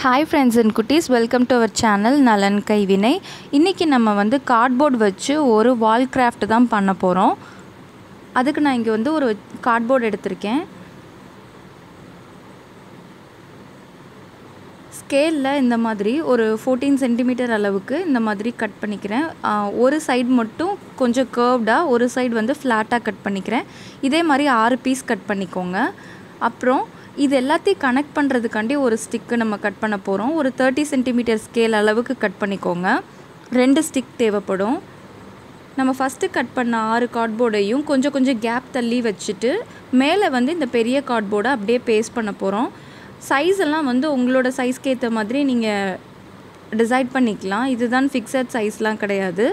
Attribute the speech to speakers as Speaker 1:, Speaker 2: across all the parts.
Speaker 1: hi friends அண்ட் குட்டீஸ் welcome to our channel Nalan கைவினை இன்றைக்கி நம்ம வந்து கார்ட்போர்ட் வச்சு ஒரு வால் கிராஃப்ட் தான் பண்ண போகிறோம் அதுக்கு நான் இங்கே வந்து ஒரு கார்ட்போர்ட் எடுத்திருக்கேன் ஸ்கேலில் இந்த மாதிரி ஒரு ஃபோர்டீன் சென்டிமீட்டர் அளவுக்கு இந்த மாதிரி கட் பண்ணிக்கிறேன் ஒரு சைடு மட்டும் கொஞ்சம் கேர்வ்டாக ஒரு சைடு வந்து ஃப்ளாட்டாக கட் பண்ணிக்கிறேன் இதே மாதிரி ஆறு பீஸ் கட் பண்ணிக்கோங்க அப்புறம் இது எல்லாத்தையும் கனெக்ட் பண்ணுறதுக்காண்டி ஒரு ஸ்டிக்கு நம்ம கட் பண்ண போகிறோம் ஒரு தேர்ட்டி சென்டிமீட்டர் ஸ்கேல் அளவுக்கு கட் பண்ணிக்கோங்க ரெண்டு ஸ்டிக் தேவைப்படும் நம்ம ஃபஸ்ட்டு கட் பண்ண ஆறு கார்ட்போர்டையும் கொஞ்சம் கொஞ்சம் கேப் தள்ளி வச்சுட்டு மேலே வந்து இந்த பெரிய கார்ட்போர்டை அப்படியே பேஸ்ட் பண்ண போகிறோம் சைஸ் எல்லாம் வந்து உங்களோட சைஸ்க்கு ஏற்ற மாதிரி நீங்கள் டிசைட் பண்ணிக்கலாம் இதுதான் ஃபிக்ஸட் சைஸ்லாம் கிடையாது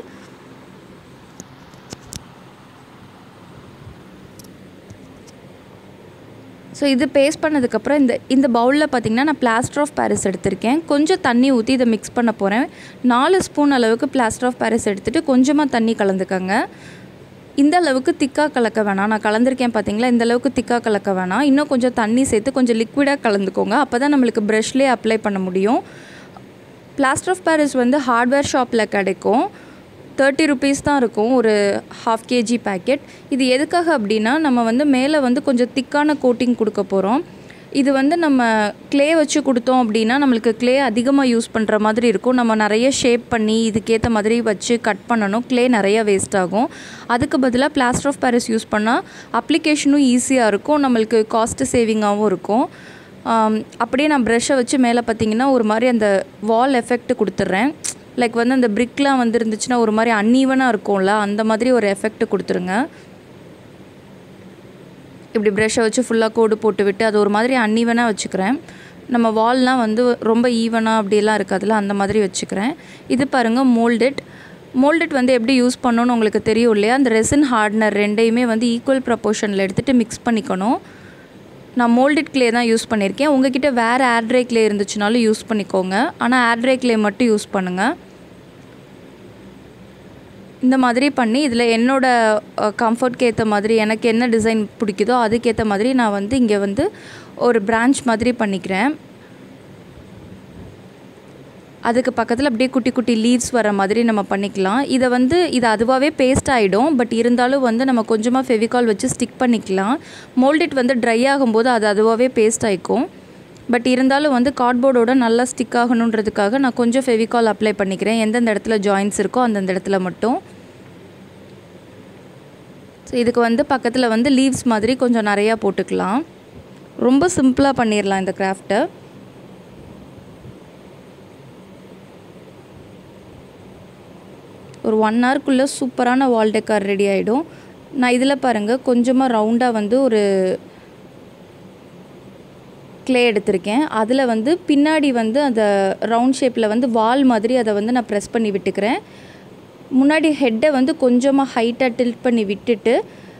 Speaker 1: ஸோ இது பேஸ்ட் பண்ணதுக்கப்புறம் இந்த இந்த பவுலில் பார்த்திங்கன்னா நான் பிளாஸ்டர் ஆஃப் பாரிஸ் எடுத்திருக்கேன் கொஞ்சம் தண்ணி ஊற்றி இதை மிக்ஸ் பண்ண போகிறேன் நாலு ஸ்பூன் அளவுக்கு பிளாஸ்டர் ஆஃப் பாரிஸ் எடுத்துகிட்டு கொஞ்சமாக தண்ணி கலந்துக்கங்க இந்த அளவுக்கு திக்காக கலக்க வேணாம் நான் கலந்துருக்கேன் பார்த்தீங்களா இந்த அளவுக்கு திக்காக கலக்க வேணாம் இன்னும் கொஞ்சம் தண்ணி சேர்த்து கொஞ்சம் லிக்விடாக கலந்துக்கோங்க அப்போ தான் நம்மளுக்கு ப்ரஷ்லேயே அப்ளை பண்ண முடியும் பிளாஸ்டர் ஆஃப் பாரிஸ் வந்து ஹார்ட்வேர் ஷாப்பில் கிடைக்கும் தேர்ட்டி ருபீஸ் தான் இருக்கும் ஒரு ஹாஃப் கேஜி பேக்கெட் இது எதுக்காக அப்படின்னா நம்ம வந்து மேலே வந்து கொஞ்சம் திக்கான கோட்டிங் கொடுக்க போகிறோம் இது வந்து நம்ம க்ளே வச்சு கொடுத்தோம் அப்படின்னா நம்மளுக்கு க்ளே அதிகமாக யூஸ் பண்ணுற மாதிரி இருக்கும் நம்ம நிறைய ஷேப் பண்ணி இதுக்கேற்ற மாதிரி வச்சு கட் பண்ணணும் க்ளே நிறைய வேஸ்ட் ஆகும் அதுக்கு பதிலாக பிளாஸ்டர் ஆஃப் பாரிஸ் யூஸ் பண்ணால் அப்ளிகேஷனும் ஈஸியாக இருக்கும் நம்மளுக்கு காஸ்ட்டு சேவிங்காகவும் இருக்கும் அப்படியே நான் ப்ரெஷ்ஷை வச்சு மேலே பார்த்தீங்கன்னா ஒரு மாதிரி அந்த வால் எஃபெக்ட் கொடுத்துட்றேன் லைக் வந்து அந்த பிரிக்லாம் வந்து இருந்துச்சுன்னா ஒரு மாதிரி அன்ஈவனாக இருக்கும்ல அந்த மாதிரி ஒரு எஃபெக்ட் கொடுத்துருங்க இப்படி ப்ரெஷ்ஷை வச்சு ஃபுல்லாக கோடு போட்டு விட்டு அது ஒரு மாதிரி அன்ஈவனாக வச்சுக்கிறேன் நம்ம வால்லாம் வந்து ரொம்ப ஈவனாக அப்படியெல்லாம் இருக்காதுல்ல அந்த மாதிரி வச்சுக்கிறேன் இது பாருங்கள் மோல்டட் மோல்டட் வந்து எப்படி யூஸ் பண்ணணும்னு உங்களுக்கு தெரியும் இல்லையா அந்த ரெசின் ஹார்ட்னர் ரெண்டையுமே வந்து ஈக்குவல் ப்ரப்போர்ஷனில் எடுத்துகிட்டு மிக்ஸ் பண்ணிக்கணும் நான் மோல்டட் க்ளே தான் யூஸ் பண்ணியிருக்கேன் உங்ககிட்ட வேறு ஏர்ட்ரை க்ளே இருந்துச்சுனாலும் யூஸ் பண்ணிக்கோங்க ஆனால் ஏர்ட்ரை க்ளே மட்டும் யூஸ் பண்ணுங்கள் இந்த மாதிரி பண்ணி இதில் என்னோடய கம்ஃபர்ட்க்கு ஏற்ற மாதிரி எனக்கு என்ன டிசைன் பிடிக்குதோ அதுக்கேற்ற மாதிரி நான் வந்து இங்கே வந்து ஒரு பிரான்ச் மாதிரி பண்ணிக்கிறேன் அதுக்கு பக்கத்தில் அப்படியே குட்டி குட்டி லீவ்ஸ் வர மாதிரி நம்ம பண்ணிக்கலாம் இதை வந்து இது அதுவாகவே பேஸ்ட் ஆகிடும் பட் இருந்தாலும் வந்து நம்ம கொஞ்சமாக ஃபெவிகால் வச்சு ஸ்டிக் பண்ணிக்கலாம் மோல்டட் வந்து ட்ரை ஆகும்போது அது அதுவாகவே பேஸ்ட் ஆகிக்கும் பட் இருந்தாலும் வந்து கார்ட்போர்டோட நல்லா ஸ்டிக் ஆகணுன்றதுக்காக நான் கொஞ்சம் ஃபெவிகால் அப்ளை பண்ணிக்கிறேன் எந்தெந்த இடத்துல ஜாயின்ஸ் இருக்கோ அந்தந்த இடத்துல மட்டும் ஸோ இதுக்கு வந்து பக்கத்தில் வந்து லீவ்ஸ் மாதிரி கொஞ்சம் நிறையா போட்டுக்கலாம் ரொம்ப சிம்பிளாக பண்ணிடலாம் இந்த கிராஃப்ட்டை ஒரு ஒன் ஹவர்க்குள்ளே சூப்பரான வால் டெக்கார் ரெடி ஆகிடும் நான் இதில் பாருங்கள் கொஞ்சமாக ரவுண்டாக வந்து ஒரு க்ளே எடுத்திருக்கேன் அதில் வந்து பின்னாடி வந்து அந்த ரவுண்ட் ஷேப்பில் வந்து வால் மாதிரி அதை வந்து நான் ப்ரெஸ் பண்ணி விட்டுக்கிறேன் முன்னாடி ஹெட்டை வந்து கொஞ்சமாக ஹைட்டாக டில்ட் பண்ணி விட்டுட்டு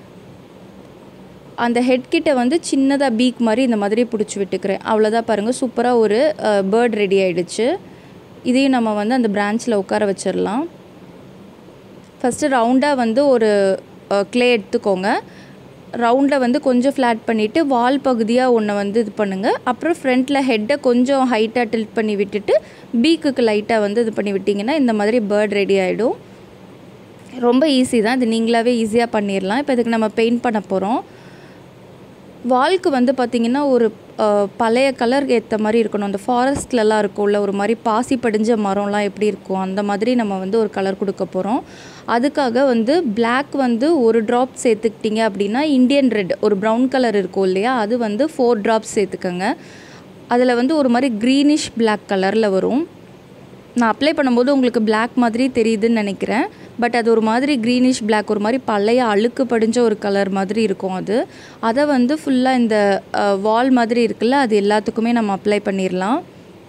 Speaker 1: அந்த ஹெட் கிட்ட வந்து சின்னதாக பீக் மாதிரி இந்த மாதிரி பிடிச்சி விட்டுக்கிறேன் அவ்வளோதான் பாருங்கள் சூப்பராக ஒரு பேர்ட் ரெடி ஆகிடுச்சு இதையும் நம்ம வந்து அந்த பிரான்ச்சில் உட்கார வச்சிடலாம் ஃபஸ்ட்டு ரவுண்டாக வந்து ஒரு க்ளே எடுத்துக்கோங்க ரவுண்டில் வந்து கொஞ்சம் ஃப்ளாட் பண்ணிவிட்டு வால் பகுதியாக ஒன்றை வந்து இது பண்ணுங்கள் அப்புறம் ஃப்ரண்ட்டில் ஹெட்டை கொஞ்சம் ஹைட்டாக டில்ட் பண்ணி விட்டுட்டு பீக்குக்கு லைட்டாக வந்து இது பண்ணி விட்டிங்கன்னா இந்த மாதிரி பேர்ட் ரெடி ஆகிடும் ரொம்ப ஈஸி தான் இது நீங்களாகவே ஈஸியாக பண்ணிடலாம் இப்போ இதுக்கு நம்ம பெயிண்ட் பண்ண போகிறோம் வால்க்கு வந்து பார்த்திங்கன்னா ஒரு பழைய கலர் ஏற்ற மாதிரி இருக்கணும் அந்த ஃபாரஸ்ட்லலாம் இருக்கும்ல ஒரு மாதிரி பாசி படிஞ்ச மரம்லாம் எப்படி இருக்கும் அந்த மாதிரி நம்ம வந்து ஒரு கலர் கொடுக்க போகிறோம் அதுக்காக வந்து பிளாக் வந்து ஒரு ட்ராப் சேர்த்துக்கிட்டிங்க அப்படின்னா இந்தியன் ரெட் ஒரு ப்ரௌன் கலர் இருக்கும் இல்லையா அது வந்து ஃபோர் ட்ராப்ஸ் சேர்த்துக்கோங்க அதில் வந்து ஒரு மாதிரி க்ரீனிஷ் பிளாக் கலரில் வரும் நான் அப்ளை பண்ணும்போது உங்களுக்கு பிளாக் மாதிரி தெரியுதுன்னு நினைக்கிறேன் பட் அது ஒரு மாதிரி க்ரீனிஷ் பிளாக் ஒரு மாதிரி பழைய அழுக்கு படிஞ்ச ஒரு கலர் மாதிரி இருக்கும் அது அதை வந்து ஃபுல்லாக இந்த வால் மாதிரி இருக்குல்ல அது எல்லாத்துக்குமே நம்ம அப்ளை பண்ணிடலாம்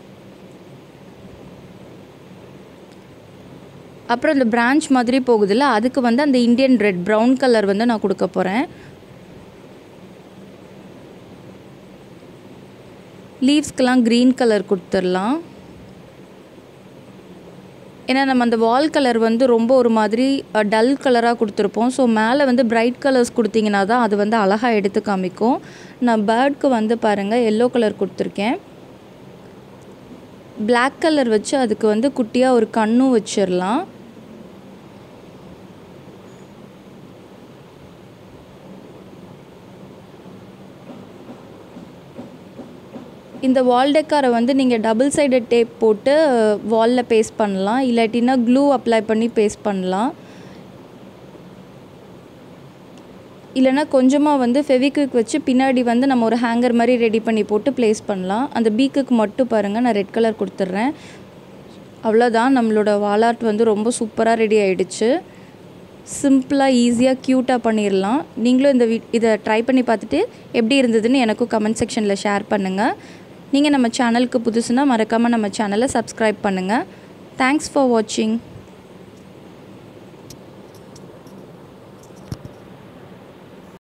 Speaker 1: அப்புறம் இந்த பிரான்ச் மாதிரி போகுதுல்ல அதுக்கு வந்து அந்த இந்தியன் ரெட் ப்ரௌன் கலர் வந்து நான் கொடுக்க போகிறேன் லீவ்ஸ்க்கெலாம் க்ரீன் கலர் கொடுத்துடலாம் ஏன்னா நம்ம அந்த வால் கலர் வந்து ரொம்ப ஒரு மாதிரி டல் கலராக கொடுத்துருப்போம் ஸோ மேலே வந்து பிரைட் கலர்ஸ் கொடுத்தீங்கன்னா தான் அது வந்து அழகாக எடுத்து காமிக்கும் நான் பேர்ட்க்கு வந்து பாருங்கள் எல்லோ கலர் கொடுத்துருக்கேன் Black கலர் வச்சு அதுக்கு வந்து குட்டியாக ஒரு கண்ணும் வச்சிடலாம் இந்த வால் டெக்காரை வந்து நீங்கள் டபுள் சைடட் டேப் போட்டு வாலில் பேஸ்ட் பண்ணலாம் இல்லாட்டினா க்ளூ அப்ளை பண்ணி பேஸ்ட் பண்ணலாம் இல்லைனா கொஞ்சமாக வந்து ஃபெவிக்விக் வச்சு பின்னாடி வந்து நம்ம ஒரு ஹேங்கர் மாதிரி ரெடி பண்ணி போட்டு ப்ளேஸ் பண்ணலாம் அந்த பீக்குக்கு மட்டும் பாருங்கள் நான் ரெட் கலர் கொடுத்துட்றேன் அவ்வளோதான் நம்மளோட வால் ஆர்ட் வந்து ரொம்ப சூப்பராக ரெடி ஆகிடுச்சு சிம்பிளாக ஈஸியாக க்யூட்டாக பண்ணிடலாம் நீங்களும் இந்த வீ இதை ட்ரை பண்ணி பார்த்துட்டு எப்படி இருந்ததுன்னு எனக்கும் கமெண்ட் செக்ஷனில் ஷேர் பண்ணுங்கள் நீங்கள் நம்ம சேனலுக்கு புதுசுனா மறக்காமல் நம்ம சேனலை சப்ஸ்கிரைப் பண்ணுங்கள் தேங்க்ஸ் ஃபார் வாட்சிங்